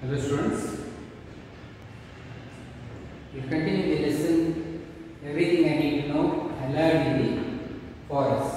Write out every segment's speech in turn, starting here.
Hello students. We continue the lesson Everything I Need to Know I Learned in the Forest.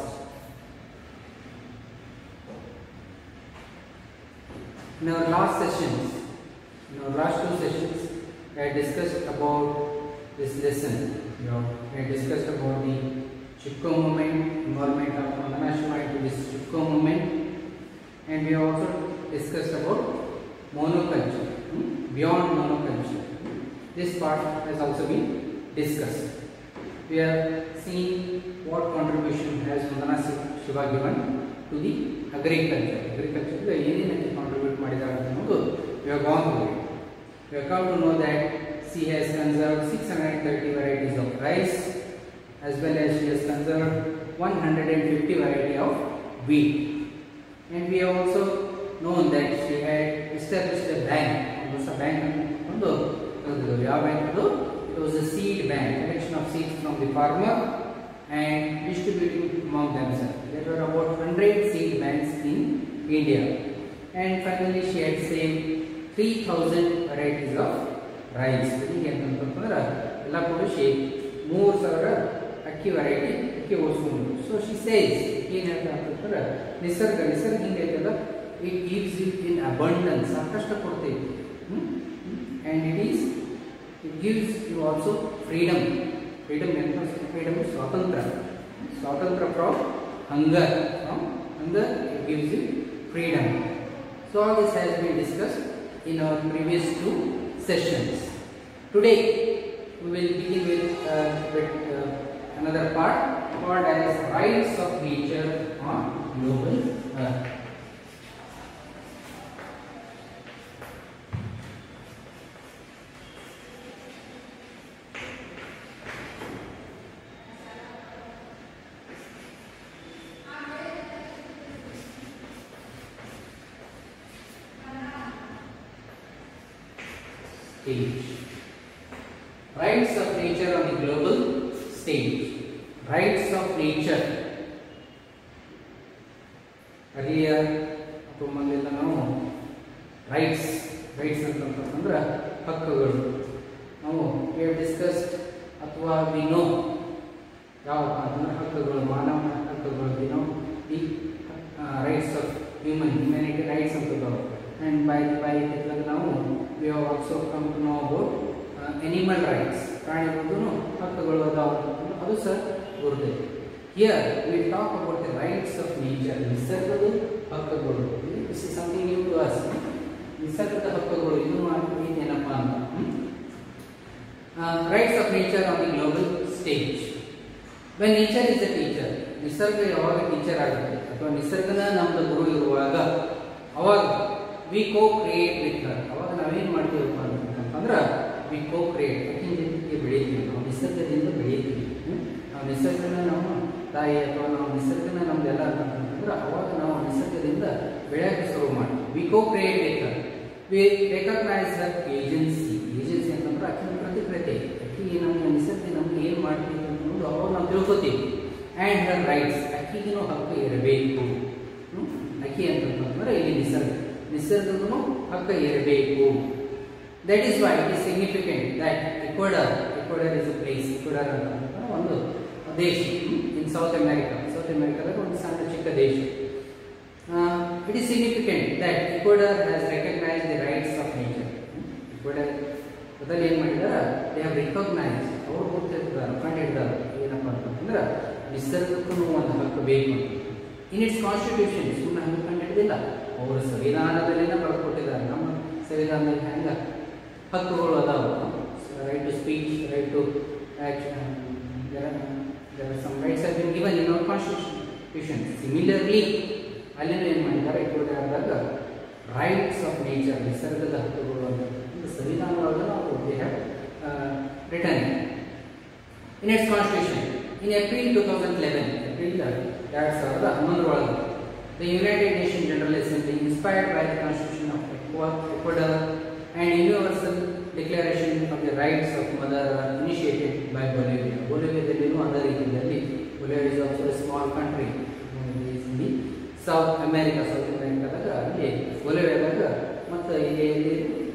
In our last sessions, in our last two sessions, I had discussed about this lesson. You know, I had discussed about the Chipko movement, involvement of Mandanashima into this Chipko movement, and we have also discussed about monoculture, hmm, beyond monoculture. This part has also been discussed. We have seen what contribution has Mandana Shiva given to the agriculture. Agriculture ಏನೇನಕ್ಕೆ contribute ಮಾಡಿದ್ದಾರೆ ಅಂತ ಅನ್ನೋದು we have gone through it. We have come to know that she has conserved 630 varieties of rice as well as she has conserved 150 variety of wheat. And we have also known that she had established a bank. ಒಂದು ಹೊಸ bank ಒಂದು ತೆಗೆದಿದ್ರು. ಯಾವ bank ಅದು it was a seed bank collection of seeds from the farmer and distributing among themselves. There were about 100 seed banks in India. And finally, she had saved 3000 varieties of rice. ಹೀಗೆ ಅಂತಂತಂದ್ರೆ ಎಲ್ಲ ಕೂಡಿಸಿ ಮೂರು ಸಾವಿರ ಅಕ್ಕಿ variety ಅಕ್ಕಿ ಓಡಿಸ್ಕೊಂಡು so she says ಏನು ಹೇಳ್ತಾ ಅಂತಂದ್ರೆ ನಿಸರ್ಗ ನಿಸರ್ಗ ಹಿಂಗೈತಲ್ಲ it gives it in abundance ಸಾಕಷ್ಟು ಕೊಡ್ತೈತಿ and it is it gives you also freedom freedom ಏನು ಫ್ರೀಡಮ್ ಸ್ವಾತಂತ್ರ್ಯ ಸ್ವಾತಂತ್ರ್ಯ from hunger from hunger it gives you freedom so all this has been discuss in our previous two sessions today we will begin with, uh, with uh, another part called as rights of nature on global earth. Stage. Rights of nature on the global stage. Rights of nature. Earlier, ಅಥವಾ ಮೊದಲೆಲ್ಲ ನಾವು rights rights ಅಂತಂತಂದ್ರೆ ಹಕ್ಕುಗಳು ನಾವು we discussed ಅಥವಾ we know ಯಾವ ಅಂತಂದ್ರೆ ಹಕ್ಕುಗಳು ಮಾನವ ಹಕ್ಕುಗಳು we know the rights of human humanity rights ಅಂತದವು ಆ್ಯಂಡ್ ಬೈ ಬೈ ನಾವು we have also come to know about animal rights ಪ್ರಾಣಿಗಳದ್ದು ಹಕ್ಕುಗಳು ಅದಾವ ಅದು ಸಹ ಗುರುತೈತೆ here we talk about the rights of nature ನಿಸರ್ಗದ ಹಕ್ಕುಗಳು this is something new to us ನಿಸರ್ಗದ ಹಕ್ಕುಗಳು ಇದು ಏನಪ್ಪ ಅಂತ rights of nature on the global stage when nature is a teacher ನಿಸರ್ಗ ಯಾವಾಗ ಟೀಚರ್ ಆಗುತ್ತೆ ಅಥವಾ ನಿಸರ್ಗನ ನಮ್ದು ಗುರು ಇರುವಾಗ ಅವಾಗ we co create with her ಅವಾಗ ನಾವೇನು ಮಾಡ್ತೀವಪ್ಪ ಅಂತಂದ್ರೆ ವಿ ಕೋ ಕ್ರಿಯೇಟ್ ಅಕ್ಕಿನ ಜೊತೆಗೆ ಬೆಳೀತೀವಿ ನಾವು ನಿಸರ್ಗದಿಂದ ಬೆಳೀತೀವಿ ನಾವು ನಿಸರ್ಗನ ನಾವು ತಾಯಿ ಅಥವಾ ನಾವು ನಿಸರ್ಗನ ನಮ್ದೆಲ್ಲ ಅಂತಂದ್ರೆ ಅವಾಗ ನಾವು ನಿಸರ್ಗದಿಂದ ಬೆಳೆಯೋಕ್ಕೆ ಶುರು ಮಾಡ್ತೀವಿ we co create with her we recognise that agency agency ಅಂತಂದ್ರೆ ಅಕ್ಕಿನ ಪ್ರತಿಕ್ರಿಯತೆ ಅಕ್ಕಿಗೆ ನಮ್ಮ ನಿಸರ್ಗ ನಮ್ಗೆ ಏನು ಮಾಡ್ತೀವಿ ಅನ್ನೋದು ಅವಾಗ ನಾವು ತಿಳ್ಕೊತೀವಿ ಆ್ಯಂಡ್ ಹರ್ ರೈಟ್ಸ್ ಅಕ್ಕಿಗೂ ಹಕ್ಕು ಇರಬೇಕು ಅಕ್ಕಿ ಅಂತಂತಂದ್ರೆ ಇಲ್ಲಿ ನಿಸರ್ಗ ನಿಸರ್ಗದೂ ಹಕ್ಕ ಇರಬೇಕು that is why it is significant that Ecuador Ecuador is a place Ecuador ಅಂತ ಒಂದು ದೇಶ ಇನ್ ಸೌತ್ ಅಮೆರಿಕಾ ಸೌತ್ ಅಮೆರಿಕಾದಾಗ ಒಂದು ಸಣ್ಣ ಚಿಕ್ಕ ದೇಶ it is significant that Ecuador has recognise the rights of nature Ecuador ಮೊದಲು ಏನು ಮಾಡಿದಾರೆ ದೇ ಹ್ಯಾವ್ ರಿಕಗ್ನೈಸ್ ಅವರು ಗೊತ್ತಿರ್ತಾರೆ ಕಂಡು ಹಿಡಿದಾರೆ ಏನಪ್ಪ ಅಂತಂದ್ರೆ ನಿಸರ್ಗಕ್ಕೂ ಒಂದು ಹಕ್ಕು ಬೇಕು ಇನ್ ಇಟ್ಸ್ ಕಾನ್ಸ್ಟಿಟ್ಯೂಷನ್ ಸುಮ್ಮನೆ ಹಂಗೆ ಕಂಡು ಹಿಡಿದಿಲ್ಲ ಅವರು ಸಂವಿಧಾನದಲ್ಲಿನೇ ಬರ್ಕೊಟ್ಟಿದ್ದಾರೆ ನಮ್ಮ ಸಂವಿಧಾನದಲ್ಲಿ ಹೆಂಗೆ ಹಕ್ಕುಗಳು ಅದಾವ right to speech right to action some rights have been given in our constitution similarly ಅಲ್ಲಿನೂ ಏನು ಮಾಡಿದ್ದಾರೆ ಇಟ್ಕೊಂಡಾಗ ರೈಟ್ಸ್ ಆಫ್ ನೇಚರ್ ನಿಸರ್ಗದ ಹಕ್ಕುಗಳು ಅಂತ ಸಂವಿಧಾನ ಒಳಗೆ ನಾವು they have written in its constitution in April two thousand eleven April ಎರಡು ಸಾವಿರದ ಹನ್ನೊಂದರೊಳಗೆ The United Nations General Assembly, inspired by the Constitution of Ecuador and Universal Declaration of the Rights of Mother Earth, initiated by Bolivia. Bolivia ಅದೇ ರೀತಿಯಲ್ಲಿ Bolivia is also a small country. It is in the South America South ಅಮೇರಿಕಾದಾಗ ಅಲ್ಲಿ ಒಲಿವೆದಾಗ ಮತ್ತು ಇಲ್ಲಿ ಇಲ್ಲಿ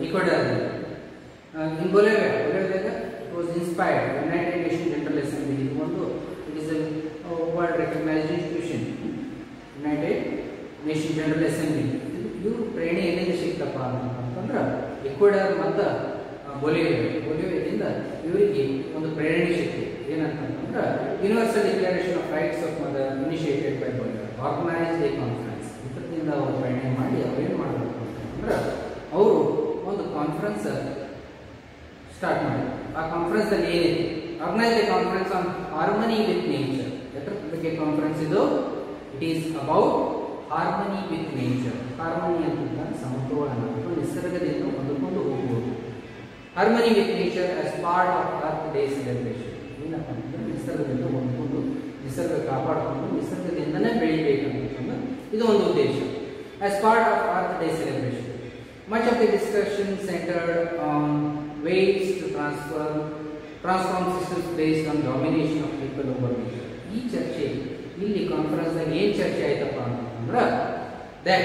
Ecuador. Uh, in Bolivia, Bolivia it was inspired United Nations General Assembly. ಇದು ಒಂದು it is a uh, world recognized institution. United Nations General Assembly. ಇದು- ಇವ್ರು ಪ್ರೇರಣೆ ಎಲ್ಲಿಂದ ಸಿಕ್ತಪ್ಪ ಅಂತಂದ್ರೆ ಇಕ್ವಡರ್ ಮತ್ತು ಬೊಲಿವಿಯಾ ಬೊಲಿವಿಯಾದಿಂದ ಇವರಿಗೆ ಒಂದು ಪ್ರೇರಣೆ ಸಿಕ್ತು ಏನಂತಂದ್ರೆ universal declaration of rights of mother initiated by Bolivia organised a conference ಇದರಿಂದ ಅವರು ಪ್ರೇರಣೆ ಮಾಡಿ ಅವ್ರು ಏನು ಮಾಡಬೇಕು ಅಂತಂದ್ರೆ ಅವರು ಒಂದು ಕಾನ್ಫರೆನ್ಸ್ ಸ್ಟಾರ್ಟ್ ಮಾಡಿದ್ರು ಆ ಕಾನ್ಫರೆನ್ಸ್ ಅಲ್ಲಿ ಏನಿದೆ organise a conference on harmony with nature ಎದ್ರ ಬಗ್ಗೆ ಕಾನ್ಫರೆನ್ಸ್ ಇದು it is about harmony with nature harmony ಅಂತಂದ್ರೆ ಸಮತೋಲನ ಅಥವಾ ನಿಸರ್ಗದಿಂದ ಹೊಂದಿಕೊಂಡು ಹೋಗುವುದು harmony with nature as part of Earth Day celebration ಏನಪ್ಪ ಅಂತಂದ್ರೆ ನಿಸರ್ಗದಿಂದ ಹೊಂದ್ಕೊಂಡು ನಿಸರ್ಗ ಕಾಪಾಡಿಕೊಂಡು ನಿಸರ್ಗದಿಂದನೇ ಬೆಳಿಬೇಕಂತಂದ್ರೆ ಇದು ಒಂದು ಉದ್ದೇಶ as part of Earth Day celebration much of the discussion centred on ways to transfer transform systems based on domination of people over nature. ಈ ಚರ್ಚೆ ಇಲ್ಲಿ ಕಾನ್ಫರೆನ್ಸ್ ದಾಗ ಏನ್ ಚರ್ಚೆ ಆಯ್ತಪ್ಪ ಅಂತಂದ್ರೆ ದಟ್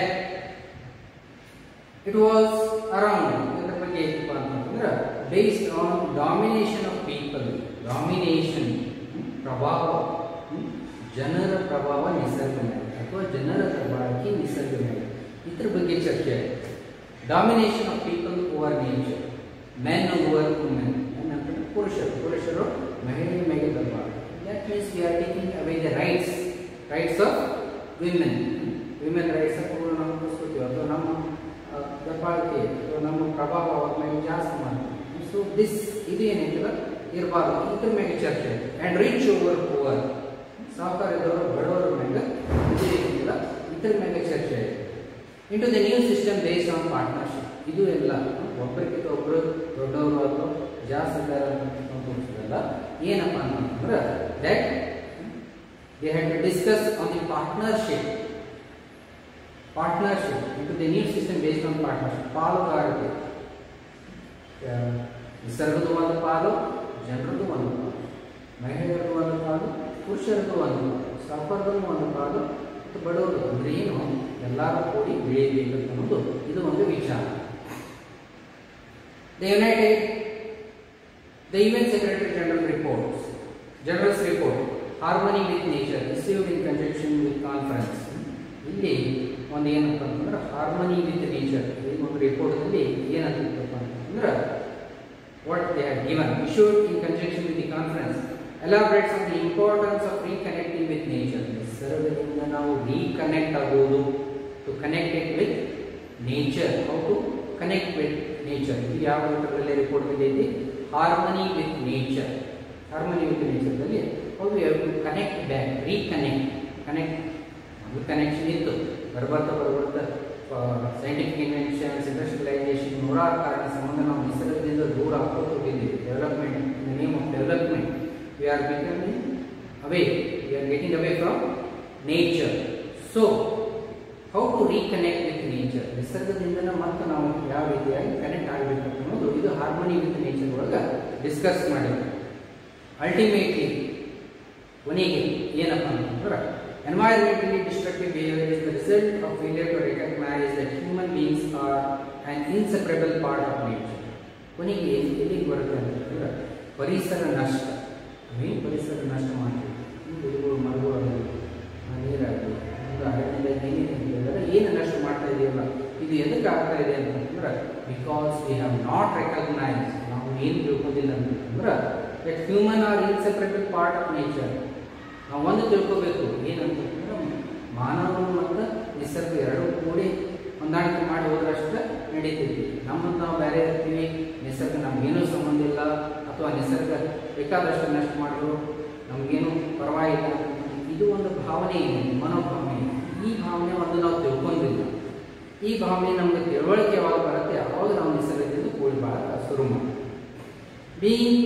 ಇಟ್ ವಾಸ್ ಅರೌಂಡ್ ಇದರ ಬಗ್ಗೆ ಏನಪ್ಪ ಅಂತಂದ್ರೆ based on domination of people domination ಪ್ರಭಾವ ಹ್ಮ್, ಜನರ ಪ್ರಭಾವ ನಿಸರ್ಗ ಮೇಲೆ ಅಥವಾ ಜನರ ಪ್ರಭಾವಕ್ಕೆ ನಿಸರ್ಗ ಮೇಲೆ ಇದ್ರ ಬಗ್ಗೆ ಚರ್ಚೆ ಆಯ್ತು domination of people over nature men over women ಏನಂತಂದ್ರೆ ಪುರುಷರು ಪುರುಷರು ಮಹಿಳೆಯ ಮೇಲೆ ಪ್ರಭಾವ that means we are taking away the rights rights of women women rights ಅಂತ ನಾವು ಕೂರಿಸ್ಕೊತೀವಿ ಅಥವಾ ನಮ್ಮ ಆ, ದಬ್ಬಾಳಿಕೆ ಅಥವಾ ನಮ್ಮ ಪ್ರಭಾವ ಅವ್ರ ಮೇಲೆ ಜಾಸ್ತಿ ಮಾಡ್ತೀವಿ ಸೊ ದಿಸ್ ಇದು ಏನೈತಿಲ್ಲ ಇರಬಾರ್ದು ಇದ್ರ ಮೇಲೆ ಚರ್ಚೆ ಆಯ್ತು ಆ್ಯಂಡ್ ರಿಚ್ ಓವರ್ ಪುವರ್ ಸಾಹುಕಾರ ಇದ್ದವರು ಬಡವರ ಮೇಲೆ ಇದು ಏನಿಲ್ಲ ಇದ್ರ ಮೇಲೆ ಚರ್ಚೆ ಆಯಿತು into the new system based on partnership ಇದು ಎಲ್ಲ ಒಬ್ಬರಿಗಿಂತ ಒಬ್ಬರು ದೊಡ್ಡವರು ಅಥವಾ ಜಾಸ್ತಿ ಇದ್ದಾರೆ ಅಂತ ತೋರಿಸೋದಲ್ಲ ಏನಪ್ಪ ಅಂತಂದ್ರೆ that they had to discuss on the partnership partnership into the new system based on partnership ಪಾಲುಗಾರಿಕೆ ಆ, ನಿಸರ್ಗದ ಒಂದು ಪಾಲು ಜನರದ್ದು ಒಂದು ಪಾಲು ಮಹಿಳೆಯರದು ಒಂದು ಪಾಲು ಪುರುಷರದು ಒಂದು ಪಾಲು ಸಾಫರ್ದು ಒಂದು ಪಾಲು ಮತ್ತು ಬಡವರು ಅಂದ್ರೆ ಏನು ಎಲ್ಲರೂ ಕೂಡಿ ಬೆಳೆಯಬೇಕು ಅನ್ನೋದು ಇದು ಒಂದು ವಿಚಾರ the United the UN secretary general reports generals report harmony with nature received in conjunction with conference ಇಲ್ಲಿ ಒಂದು ಏನಪ್ಪ ಅಂತಂದ್ರೆ ಹಾರ್ಮನಿ ವಿತ್ ನೇಚರ್ ಈ ಒಂದು ರಿಪೋರ್ಟ್ನಲ್ಲಿ ಏನಂತಪ್ಪ ಅಂತಂದ್ರೆ what they have given issued in conjunction with the conference elaborates on the importance of reconnecting with nature ನಿಸರ್ಗದಿಂದ ನಾವು reconnect ಆಗುವುದು to connect it with nature how to connect with nature ಇದು ಯಾವ ಇದರಲ್ಲಿ report ಇದೆ harmony with nature harmony with ನೇಚರ್ದಲ್ಲಿ how we have to connect back reconnect connect ಅದು connection ಇತ್ತು ಬರ್ಬರ್ತಾ ಬರ್ಬರ್ತಾ ಸೈಂಟಿಫಿಕ್ ಇನ್ವೆನ್ಷನ್ಸ್ ಇಂಡಸ್ಟ್ರಿಯಲೈಸೇಷನ್ ನೂರಾರು ಕಾರಣ ಸಂಬಂಧ ನಾವು ನಿಸರ್ಗದಿಂದ ದೂರ ಆಗ್ತಾ ಹೋಗಿದ್ದೀವಿ development in the name of development we are becoming away we are getting away from nature so how to reconnect with nature ನಿಸರ್ಗದಿಂದ ಮತ್ತೆ ನಾವು ಯಾವ ರೀತಿಯಾಗಿ ಕನೆಕ್ಟ್ ಆಗಬೇಕು ಅನ್ನೋದು ಇದು ಹಾರ್ಮೋನಿ ವಿತ್ ನೇಚರ್ ಒಳಗೆ ಡಿಸ್ಕಸ್ ಮಾಡಿದ್ರು ಅಲ್ಟಿಮೇಟ್ಲಿ ಕೊನೆಗೆ ಏನಪ್ಪ ಅಂತಂದ್ರೆ environmentally destructive behaviour is the result of failure to recognise that human beings are an inseparable part of nature ಕೊನೆಗೆ ಎಲ್ಲಿ ಎಲ್ಲಿಗೆ ಬರುತ್ತೆ ಅಂತಂದ್ರೆ ಪರಿಸರ ನಷ್ಟ ಏನು ಪರಿಸರ ನಷ್ಟ ಮಾಡ್ತೀವಿ ಗಿಡಗಳು ಮರಗಳು ನೀರಾಗಲಿ ಒಂದು ಅರಣ್ಯದ ಏನೇನು ಏನು ನಷ್ಟ ಮಾಡ್ತಾ ಇದೆಯಲ್ಲ ಇದು ಎದಕ್ಕೆ ಆಗ್ತಾ ಇದೆ ಅಂತಂದ್ರೆ because we have not recognise ನಾವು ಏನು ತಿಳ್ಕೊಂಡಿಲ್ಲ ಅಂತಂದ್ರೆ that human are inseparable part of nature ನಾವು ಒಂದು ತಿಳ್ಕೋಬೇಕು ಏನಂತಂದ್ರೆ ಮಾನವನು ಮತ್ತು ನಿಸರ್ಗ ಎರಡೂ ಕೂಡಿ ಹೊಂದಾಣಿಕೆ ಮಾಡಿ ಹೋದ್ರಷ್ಟೇ ನಡೀತೈತಿ ನಮ್ಮನ್ನು ನಾವು ಬೇರೆ ಇರ್ತೀವಿ ನಿಸರ್ಗ ನಮಗೇನೂ ಸಂಬಂಧ ಇಲ್ಲ ಅಥವಾ ನಿಸರ್ಗ ಬೇಕಾದಷ್ಟು ನಷ್ಟ ಮಾಡಿದ್ರು ನಮಗೇನು ಪರವಾಗಿಲ್ಲ ಇದು ಒಂದು ಭಾವನೆ ಇದೆ ಮನೋಭಾವನೆ ಇದೆ. ಈ ಭಾವನೆ ಒಂದು ನಾವು ತಿಳ್ಕೊಂಡಿಲ್ಲ ಈ ಭಾವನೆ ನಮ್ಗೆ ತಿಳುವಳಿಕೆ ಯಾವಾಗ ಬರುತ್ತೆ ಅವಾಗ ನಾವು ನಿಸರ್ಗದಿಂದ ಕೂಡಿ ಬಾಳ ಶುರು ಮಾಡಿ being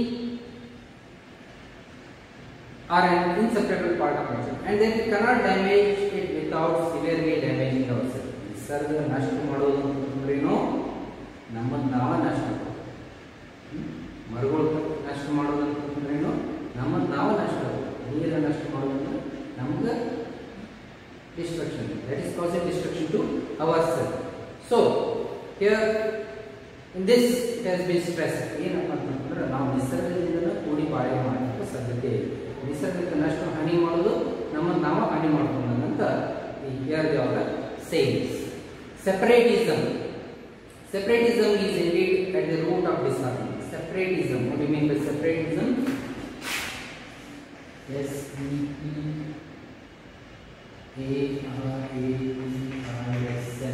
are an inseparable part of nature and then we cannot damage it without severely damaging ourselves. ನಿಸರ್ಗ ನಷ್ಟ ಮಾಡೋದು ಅಂತಂದ್ರೇನು ನಮ್ಮನ್ನು ನಾವ ನಷ್ಟ ಮಾಡೋದು. ಹ್ಮ್? ಮರಗಳು ನಷ್ಟ ಮಾಡೋದು ಅಂತಂದ್ರೇನು ನಮ್ಮನ್ನು ನಾವು ನಷ್ಟ ಮಾಡೋದು. ನೀರ ನಷ್ಟ ಮಾಡೋದು ನಮ್ಗೆ destruction that is causing destruction to our self so here in this it has been stress ಏನಪ್ಪ ಅಂತಂದ್ರೆ ನಾವು ನಿಸರ್ಗದಿಂದ ಕೂಡಿ ಬಾಳೆ ಮಾಡಲಿಕ್ಕೆ ಸಾಧ್ಯತೆ ಇದೆ ನಿಸರ್ಗಕ್ಕೆ ನಷ್ಟು ಹಾನಿ ಮಾಡೋದು ನಮ್ಮನ್ನು ನಾವು ಹಾನಿ ಮಾಡ್ಕೊಂಡಂತ ಈ here ourselves separatism Separatism is indeed at the root of disharmony. Separatism. What do you mean by separatism? S E P A R A T I S M.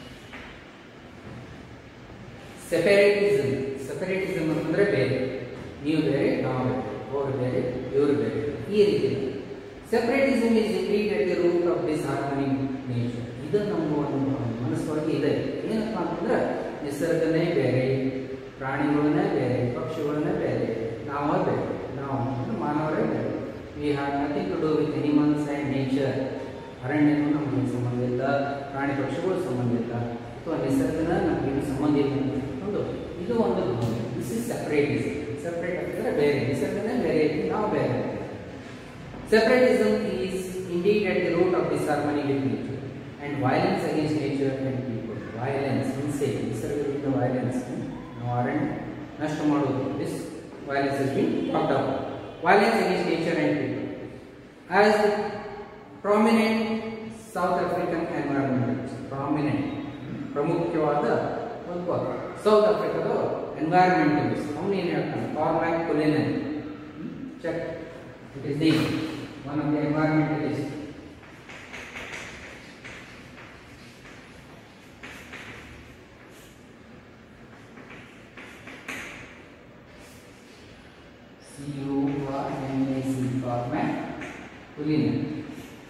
Separatism separatism ಅಂತಂದ್ರೆ ಬೇರೆ ನೀವು ಬೇರೆ ನಾವು ಬೇರೆ ಅವರು ಬೇರೆ ಇವರು ಬೇರೆ ಈ ರೀತಿ separatism is indeed at the root of this harmony nature ಇದು ನಮ್ಮ ಒಂದು ಮನಸ್ಸೊಳಗೆ ಇದೆ ಏನಪ್ಪ ಅಂತಂದ್ರೆ ನಿಸರ್ಗನೇ ಬೇರೆ ಪ್ರಾಣಿಗಳನ್ನೇ ಬೇರೆ ಪಕ್ಷಿಗಳನ್ನೇ ಬೇರೆ ನಾವೇ ಬೇರೆ ನಾವು ಅಂದ್ರೆ ಮಾನವರೇ ಬೇರೆ we have nothing to do with animals and nature ಅರಣ್ಯಕ್ಕೂ ನಮಗೆ ಸಂಬಂಧ ಇಲ್ಲ ಪ್ರಾಣಿ ಪಕ್ಷಿಗಳು ಸಂಬಂಧ ಇಲ್ಲ ಅಥವಾ ನಿಸರ್ಗನ ನಮಗೇನು ಸಂಬಂಧ ಇಲ್ಲ ಅಂತ ಒಂದು ಇದು ಒಂದು ದಿಸ್ ಇಸ್ ಸೆಪರೇಟಿಸಮ್ ಸೆಪರೇಟ್ ಅಂತಂದ್ರೆ ಬೇರೆ ನಿಸರ್ಗನೇ ಬೇರೆ ಐತಿ ನಾವು ಬೇರೆ Separatism is indeed at the root of disharmony with nature and violence against nature and people. Violence, ಹಿಂಸೆ ನಿಸರ್ಗದಿಂದ violence ನಾವು ಅರಣ್ಯ ನಷ್ಟ ಮಾಡುವುದು this violence has been talked about. Violence against nature and people. As the prominent South African environmentalist, prominent ಪ್ರಮುಖವಾದ ಒಬ್ಬ south ಆಫ್ರಿಕಾದ environmentalist ಅವನು ಏನು ಹೇಳ್ತಾನೆ Cormac Cullinan check it is the one of the environmentalists. C-U-R-M-A-C, Cormac Cullinan.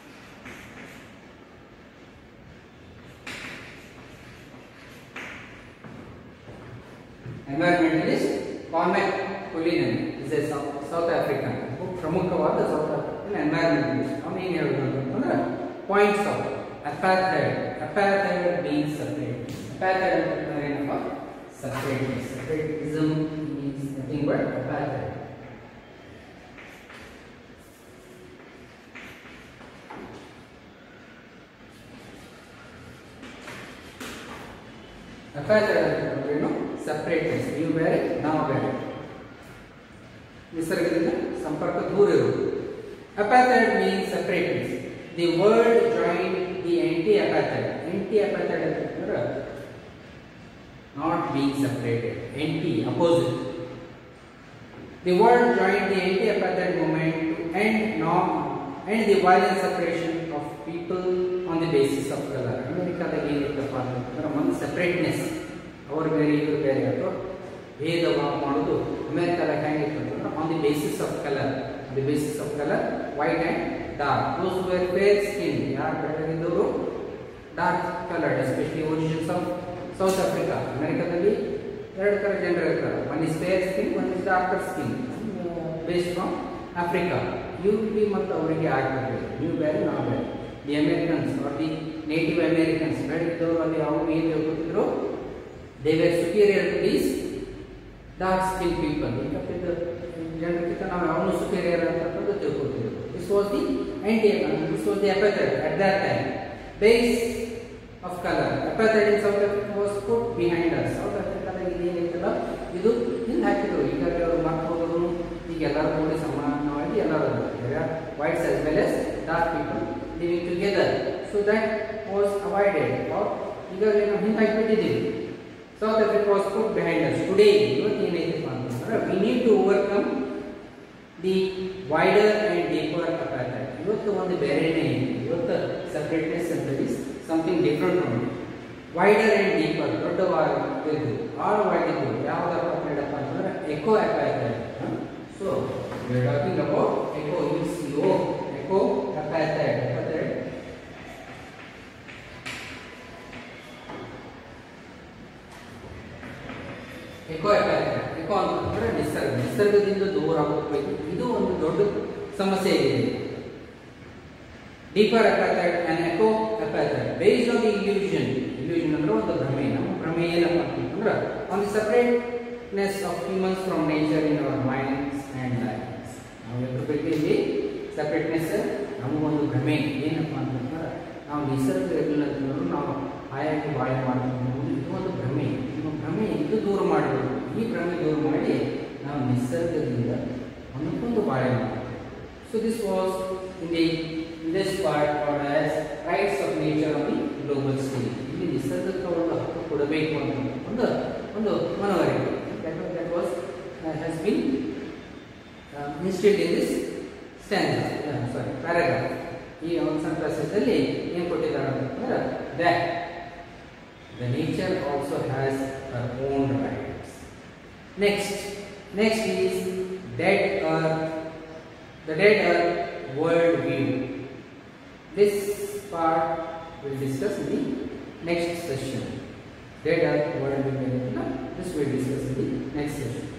Environmentalist Cormac Cullinan is a South, South African. ಪ್ರಮುಖವಾದ South African environmentalist ಅವನು ಏನು ಹೇಳೋದು ಅಂತಂದ್ರೆ points of apartheid apartheid means separate apartheid ಅಂತಂದ್ರೆ ಏನಪ್ಪ separate separatism means nothing but apartheid apartheid ಅಂತಂದ್ರೆ ಏನು separateness ನೀವು ಬೇರೆ ನಾವು ಬೇರೆ ನಿಸರ್ಗದಿಂದ ಸಂಪರ್ಕ ದೂರ ಇರುವುದು apartheid means separateness the world join the anti apartheid anti apartheid ಅಂತಂದ್ರೆ not being separated anti opposite the world join the anti apartheid movement to end ನಾಮ್ end the violent separation of people on the basis of colour ಅಮೆರಿಕಾದಾಗ ಏನಿತ್ತಪ್ಪ ಅಂತಂದ್ರೆ ಒಂದು ಸೆಪರೇಟ್ನೆಸ್ ಅವರು ಬೇರೆ ಇವರು ಬೇರೆ ಅಥವಾ ಭೇದ ಭಾವ ಮಾಡೋದು ಅಮೆರಿಕಾದಾಗ ಹೆಂಗಿತ್ತು ಅಂತಂದ್ರೆ on the basis of colour the basis of colour white and dark those were fair skin ಯಾರು ಬೆಳಗಿದ್ದವರು dark colour especially origins of South Africa ಅಮೆರಿಕಾದಲ್ಲಿ ಎರಡು ಥರ ಜನರು ಇರ್ತಾರೆ one is fair skin one is darker skin based from Africa ಇವ್ರಿಗೆ ಮತ್ತು ಅವರಿಗೆ ಆಗ್ತದೆ ನೀವು ಬೇರೆ ನಾವು ಬೇರೆ the Americans are the native Americans ಬೆಳಗಿದ್ದವರು ಅಲ್ಲಿ ಅವ್ರು ಏನು ಹೇಳ್ಕೊತಿದ್ರು they were superior to these dark skin people ಈ ಕಪ್ಪಿದ್ದ ಜನರಿಗಿಂತ ನಾವು ಅವನು ಸುಪೀರಿಯರ್ ಅಂತಕ್ಕಂಥದ್ದು ತಿಳ್ಕೊಳ್ತೀವಿ this was the anti this was the apartheid at that time base of colour apartheid in South Africa was put behind us South ಆಫ್ರಿಕಾದಾಗ ಇದೇನೈತಲ್ಲ ಇದು ಹಿಂದೆ ಹಾಕಿದ್ರು ಈಗ ಅವರು ಮಕ್ಕಳು ಈಗ ಎಲ್ಲರೂ ಕೂಡಿ ಸಮಾನವಾಗಿ ಎಲ್ಲರೂ whites as well as dark people living together so that was avoided ಈಗಾಗಲೇ ನಾವು ಹಿಂದೆ ಹಾಕಿಬಿಟ್ಟಿದ್ದೀವಿ South Africa was put behind us. Today, ಇವತ್ತು ಏನೈತಪ್ಪ ಅಂತಂದ್ರೆ we need to overcome the wider and deeper apartheid. ಇವತ್ತು ಒಂದು ಬೇರೆನೇ ಇದೆ ಇವತ್ತು ಸಪ್ರೇಟ್ನೆಸ್ ಅಂತ ಇಸ್ ಸಮಥಿಂಗ್ ಡಿಫ್ರೆಂಟ್ ನೋಡಿ ವೈಡರ್ ಆ್ಯಂಡ್ ಡೀಪರ್ ದೊಡ್ಡವಾಗಿದ್ದು ಆಳವಾಗಿದ್ದು ಯಾವ್ದು ಅಪಾರ್ಟ್ಮೆಂಟ್ ಅಪ್ಪ ಅಂತಂದ್ರೆ eco apartheid so talking about eco ಯೂಸ್ ಯೋ eco apartheid apartheid eco eco ಅಂತಂದ್ರೆ ನಿಸರ್ಗ ನಿಸರ್ಗದಿಂದ ದೂರ ಹೋಗ್ಬೇಕು ಇದು ಒಂದು ದೊಡ್ಡ ಸಮಸ್ಯೆ ಇದೆ deeper apartheid and eco apartheid based on the illusion illusion ಅಂದ್ರೆ ಒಂದು ಭ್ರಮೆ ನಮ್ಮ ಭ್ರಮೆ ಏನಪ್ಪ ಅಂತಂದ್ರೆ on the separateness of humans from nature in our minds and lives ನಾವು ಎದ್ರ ಬಗ್ಗೆ ಇಲ್ಲಿ ಸಪ್ರೇಟ್ನೆಸ್ ನಮಗೊಂದು ಭ್ರಮೆ ಏನಪ್ಪ ಅಂತಂದ್ರೆ ನಾವು ನಿಸರ್ಗ ಇರಲಿಲ್ಲ ಅಂತಂದ್ರು ನಾವು ಆಯಾಗಿ ಬಾಳೆ ಮಾಡ್ತೀವಿ ಇದು ಒಂದು ಭ್ರಮೆ ನಮ್ಮ ಭ್ರಮೆ ಇದು ದೂರ ಈ ಭ್ರಮೆ ದೂರ ಮಾಡಿ ನಾವು ನಿಸರ್ಗದಿಂದ ಒಂದಕ್ಕೊಂದು ಬಾಳೆ ಮಾಡಬೇಕು so this was in the this part called as rights of nature on the global stage ಇಲ್ಲಿ ನಿಸರ್ಗಕ್ಕೆ ಒಂದು ಹಕ್ಕು ಕೊಡಬೇಕು ಅಂತ ಒಂದು ಒಂದು ಮನವರಿಕೆ that that was has been institute in this stand sorry paragraph ಈ ಒಂದು ಸೆಂಟೆನ್ಸಲ್ಲಿ ಏನು ಕೊಟ್ಟಿದ್ದಾರೆ ಅಂತಂದ್ರೆ that the nature also has her own rights next next is ಡೆಡ್ ಅರ್ ದ ಡೆಡ್ ಅರ್ world view this part will discuss in the next session ಡೆಡ್ ಅರ್ world view this will discuss in the next session